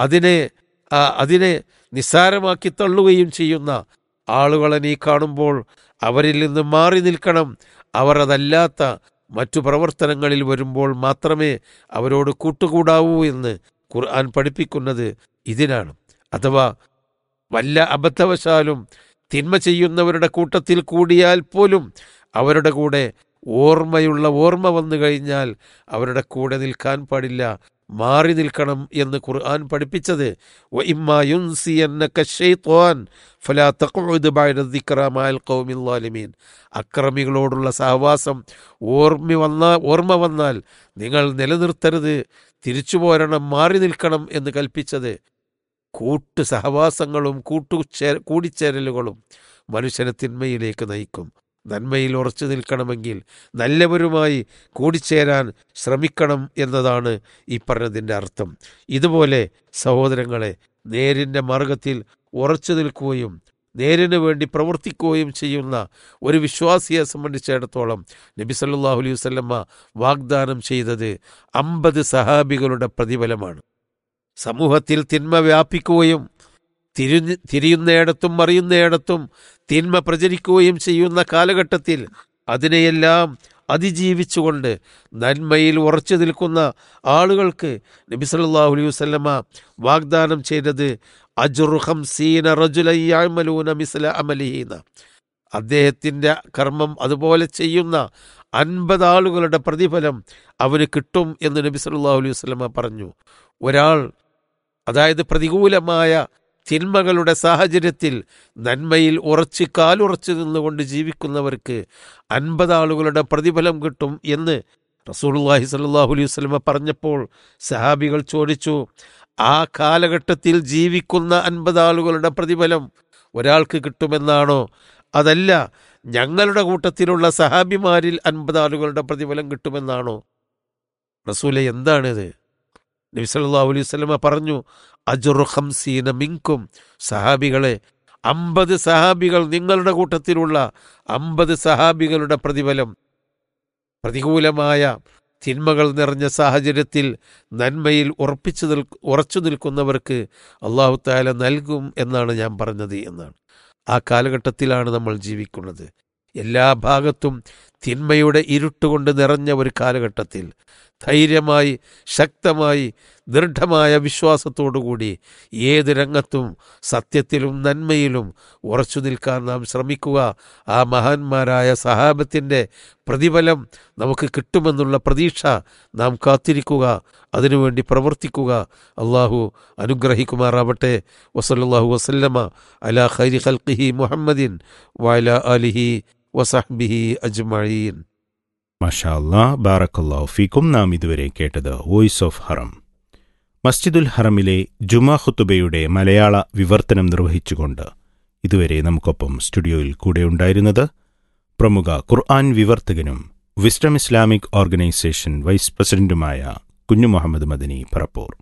അതിനെ ആ, അതിനെ നിസ്സാരമാക്കി തള്ളുകയും ചെയ്യുന്ന ആളുകളെ നീ കാണുമ്പോൾ അവരിൽ നിന്ന് മാറി നിൽക്കണം അവർ അതല്ലാത്ത മറ്റു പ്രവർത്തനങ്ങളിൽ വരുമ്പോൾ മാത്രമേ അവരോട് കൂട്ടുകൂടാവൂ എന്ന് ഖുർആൻ പഠിപ്പിക്കുന്നത് ഇതിനാണ് അഥവാ വല്ല അബദ്ധവശാലും തിന്മ ചെയ്യുന്നവരുടെ കൂട്ടത്തിൽ കൂടിയാൽ പോലും അവരുടെ കൂടെ ഓർമ്മയുള്ള ഓർമ്മ വന്നു കഴിഞ്ഞാൽ അവരുടെ കൂടെ നിൽക്കാൻ പാടില്ല മാറി നിൽക്കണം എന്ന് ഖുർആൻ പഠിപ്പിച്ചത് "വ ഇമ്മാ യുൻസിയന്നക ശൈത്വാൻ ഫലാ തഖ്ഉദ് ബഅദ ദിക്റാ മഅൽ ഖൗമിൽ ളാലിമീൻ." അക്രമികളോടുള്ള സഹവാസം ഓർമ്മ വന്ന ഓർമ്മ വന്നാൽ നിങ്ങൾ നിലനിർത്തരുത് തിരിച്ചു പോരണം മാറി നിൽക്കണം എന്ന് കൽപ്പിച്ചത് കൂട്ടു സഹവാസങ്ങളും കൂട്ടുചേ കൂടിച്ചേരലുകളും മനുഷ്യനെ തിന്മയിലേക്ക് നയിക്കും നന്മയിൽ ഉറച്ചു നിൽക്കണമെങ്കിൽ നല്ലവരുമായി കൂടിച്ചേരാൻ ശ്രമിക്കണം എന്നതാണ് ഈ പറഞ്ഞതിൻ്റെ അർത്ഥം ഇതുപോലെ സഹോദരങ്ങളെ നേരിൻ്റെ മാർഗത്തിൽ ഉറച്ചു നിൽക്കുകയും നേരിന് വേണ്ടി പ്രവർത്തിക്കുകയും ചെയ്യുന്ന ഒരു വിശ്വാസിയെ സംബന്ധിച്ചിടത്തോളം നബി സല്ലല്ലാഹു അലൈഹി വസല്ലമ്മ വാഗ്ദാനം ചെയ്തത് അമ്പത് സഹാബികളുടെ പ്രതിഫലമാണ് സമൂഹത്തിൽ തിന്മ വ്യാപിക്കുകയും തിരിഞ്ഞ് തിരിയുന്നയിടത്തും മറിയുന്നയിടത്തും തിന്മ പ്രചരിക്കുകയും ചെയ്യുന്ന കാലഘട്ടത്തിൽ അതിനെയെല്ലാം അതിജീവിച്ചുകൊണ്ട് നന്മയിൽ ഉറച്ചു നിൽക്കുന്ന ആളുകൾക്ക് നബി സല്ലല്ലാഹു അലൈഹി വസല്ലമ വാഗ്ദാനം ചെയ്തത് അജുറു ഹംസീന റജുലയ്യാമലൂന മിസ്ല അമലീന അദ്ദേഹത്തിൻ്റെ കർമ്മം അതുപോലെ ചെയ്യുന്ന അൻപത് ആളുകളുടെ പ്രതിഫലം അവന് കിട്ടും എന്ന് നബി സല്ലല്ലാഹു അലൈഹി വസല്ലമ പറഞ്ഞു ഒരാൾ അതായത് പ്രതികൂലമായ തിന്മകളുടെ സാഹചര്യത്തിൽ നന്മയിൽ ഉറച്ച് കാലുറച്ചു നിന്നുകൊണ്ട് ജീവിക്കുന്നവർക്ക് അൻപത് ആളുകളുടെ പ്രതിഫലം കിട്ടും എന്ന് റസൂലുള്ളാഹി സ്വല്ലല്ലാഹു അലൈഹി വസല്ലമ പറഞ്ഞപ്പോൾ സഹാബികൾ ചോദിച്ചു ആ കാലഘട്ടത്തിൽ ജീവിക്കുന്ന അൻപത് ആളുകളുടെ പ്രതിഫലം ഒരാൾക്ക് കിട്ടുമെന്നാണോ അതല്ല ഞങ്ങളുടെ കൂട്ടത്തിലുള്ള സഹാബിമാരിൽ അൻപത് ആളുകളുടെ പ്രതിഫലം കിട്ടുമെന്നാണോ റസൂലെ എന്താണിത് നബി സല്ലല്ലാഹു അലൈഹി വസല്ലമ പറഞ്ഞു അജുറു ഖംസീന മിൻകും സഹാബികളെ അമ്പത് സഹാബികൾ നിങ്ങളുടെ കൂട്ടത്തിലുള്ള അമ്പത് സഹാബികളുടെ പ്രതിഫലം പ്രതികൂലമായ തിന്മകൾ നിറഞ്ഞ സാഹചര്യത്തിൽ നന്മയിൽ ഉറപ്പിച്ചു നിൽ ഉറച്ചു നിൽക്കുന്നവർക്ക് അള്ളാഹു താല നൽകും എന്നാണ് ഞാൻ പറഞ്ഞത് എന്നാണ് ആ കാലഘട്ടത്തിലാണ് നമ്മൾ ജീവിക്കുന്നത് എല്ലാ ഭാഗത്തും തിന്മയുടെ ഇരുട്ടുകൊണ്ട് നിറഞ്ഞ ഒരു കാലഘട്ടത്തിൽ ധൈര്യമായി ശക്തമായി ദൃഢമായ വിശ്വാസത്തോടുകൂടി ഏത് രംഗത്തും സത്യത്തിലും നന്മയിലും ഉറച്ചു നിൽക്കാൻ നാം ശ്രമിക്കുക ആ മഹാന്മാരായ സഹാബത്തിൻ്റെ പ്രതിഫലം നമുക്ക് കിട്ടുമെന്നുള്ള പ്രതീക്ഷ നാം കാത്തിരിക്കുക അതിനുവേണ്ടി പ്രവർത്തിക്കുക അള്ളാഹു അനുഗ്രഹിക്കുമാറാവട്ടെ വസല്ലാഹു വസല്ലമ അല ഖൈരി ഖൽഖിഹി മുഹമ്മദിൻ വഅല അലിഹി വസഹ്ബിഹി അജ്മഈൻ മഷാ അല്ലാ ബാറക്കല്ലാഹു ഫീക്കും നാം ഇതുവരെ കേട്ടത് വോയിസ് ഓഫ് ഹറം മസ്ജിദുൽ ഹറമിലെ ജുമാ ഖുത്തുബയുടെ മലയാള വിവർത്തനം നിർവഹിച്ചുകൊണ്ട് ഇതുവരെ നമുക്കൊപ്പം സ്റ്റുഡിയോയിൽ കൂടെയുണ്ടായിരുന്നത് പ്രമുഖ ഖുർആൻ വിവർത്തകനും വിസ്ഡം ഇസ്ലാമിക് ഓർഗനൈസേഷൻ വൈസ് പ്രസിഡന്റുമായ കുഞ്ഞു മുഹമ്മദ് മദനി പറപ്പൂർ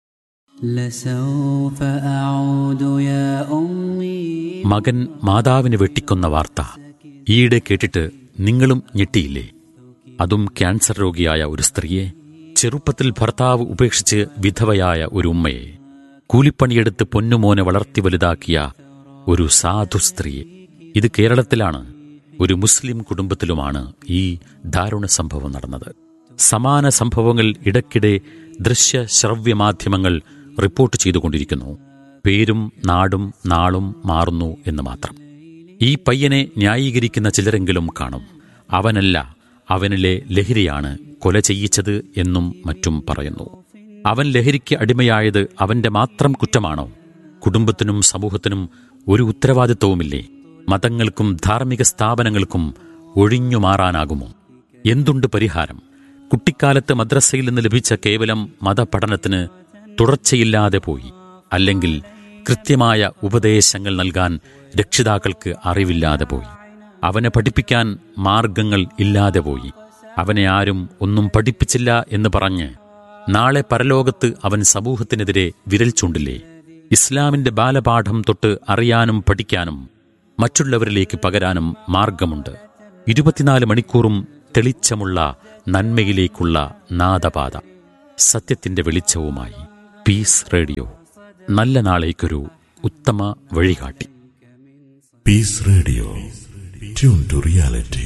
لسوف أعود يا أمي മകൻ മാതാവിനെ വെട്ടിക്കൊന്ന വാർത്ത ഈയിടെ കേട്ടിട്ട് നിങ്ങളും ഞെട്ടിയില്ലേ അതും ക്യാൻസർ രോഗിയായ ഒരു സ്ത്രീയെ ചെറുപ്പത്തിൽ ഭർത്താവ് ഉപേക്ഷിച്ച് വിധവയായ ഒരു ഉമ്മയെ കൂലിപ്പണിയെടുത്ത് പൊന്നുമോനെ വളർത്തി വലുതാക്കിയ ഒരു സാധു സ്ത്രീയെ ഇത് കേരളത്തിലാണ് ഒരു മുസ്ലിം കുടുംബത്തിലുമാണ് ഈ ദാരുണ സംഭവം നടന്നത് സമാന സംഭവങ്ങൾ ഇടയ്ക്കിടെ ദൃശ്യ ശ്രവ്യ മാധ്യമങ്ങൾ റിപ്പോർട്ട് ചെയ്തുകൊണ്ടിരിക്കുന്നു പേരും നാടും നാളും മാറുന്നു എന്ന് മാത്രം ഈ പയ്യനെ ന്യായീകരിക്കുന്ന ചിലരെങ്കിലും കാണും അവനല്ല അവനിലെ ലഹരിയാണ് കൊല ചെയ്യിച്ചത് എന്നും മറ്റും പറയുന്നു അവൻ ലഹരിക്ക് അടിമയായത് അവന്റെ മാത്രം കുറ്റമാണോ കുടുംബത്തിനും സമൂഹത്തിനും ഒരു ഉത്തരവാദിത്വവുമില്ലേ മതങ്ങൾക്കും ധാർമ്മിക സ്ഥാപനങ്ങൾക്കും ഒഴിഞ്ഞു മാറാനാകുമോ എന്തുണ്ട് പരിഹാരം കുട്ടിക്കാലത്ത് മദ്രസയിൽ നിന്ന് ലഭിച്ച കേവലം മതപഠനത്തിന് തുടർച്ചയില്ലാതെ പോയി അല്ലെങ്കിൽ കൃത്യമായ ഉപദേശങ്ങൾ നൽകാൻ രക്ഷിതാക്കൾക്ക് അറിവില്ലാതെ പോയി അവനെ പഠിപ്പിക്കാൻ മാർഗങ്ങൾ ഇല്ലാതെ പോയി അവനെ ആരും ഒന്നും പഠിപ്പിച്ചില്ല എന്ന് പറഞ്ഞ് നാളെ പരലോകത്ത് അവൻ സമൂഹത്തിനെതിരെ വിരൽ ചൂണ്ടില്ലേ ഇസ്ലാമിന്റെ ബാലപാഠം തൊട്ട് അറിയാനും പഠിക്കാനും മറ്റുള്ളവരിലേക്ക് പകരാനും മാർഗമുണ്ട് ഇരുപത്തിനാല് മണിക്കൂറും തെളിച്ചമുള്ള നന്മയിലേക്കുള്ള നാദപാത സത്യത്തിന്റെ വെളിച്ചവുമായി പീസ് റേഡിയോ നല്ല നാളേക്കൊരു ഉത്തമ വഴികാട്ടി Peace Radio. Tune to reality.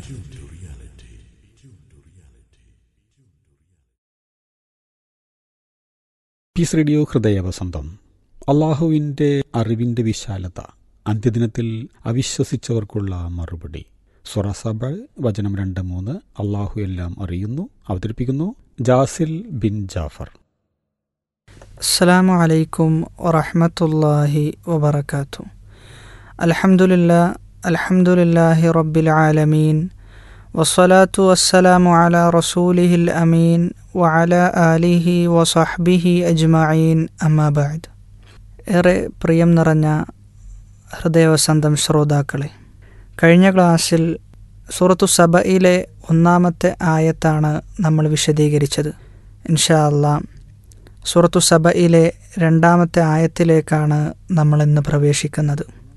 Peace radio ഹൃദയവസന്തം അള്ളാഹുവിൻ്റെ അറിവിൻ്റെ വിശാലത അന്ത്യദിനത്തിൽ അവിശ്വസിച്ചവർക്കുള്ള മറുപടി സുറസബ വചനം രണ്ട് മൂന്ന് അള്ളാഹു എല്ലാം അറിയുന്നു അവതരിപ്പിക്കുന്നു ജാസിൽ ബിൻ ജാഫർ السلام عليكم ورحمة الله وبركاته الحمد لله الحمد لله رب العالمين والصلاة والسلام على رسوله الأمين وعلى آله وصحبه أجمعين أما بعد ഏറെ പ്രിയം നിറഞ്ഞ ഹൃദയവസന്തം ശ്രോതാക്കളെ കഴിഞ്ഞ ക്ലാസ്സിൽ സൂറത്തു സബയിലെ ഒന്നാമത്തെ ആയത്താണ് നമ്മൾ വിശദീകരിച്ചത് ഇൻഷാ അല്ലാ സൂറത്തു സബയിലെ രണ്ടാമത്തെ ആയത്തിലേക്കാണ് നമ്മൾ ഇന്ന് പ്രവേശിക്കുന്നത്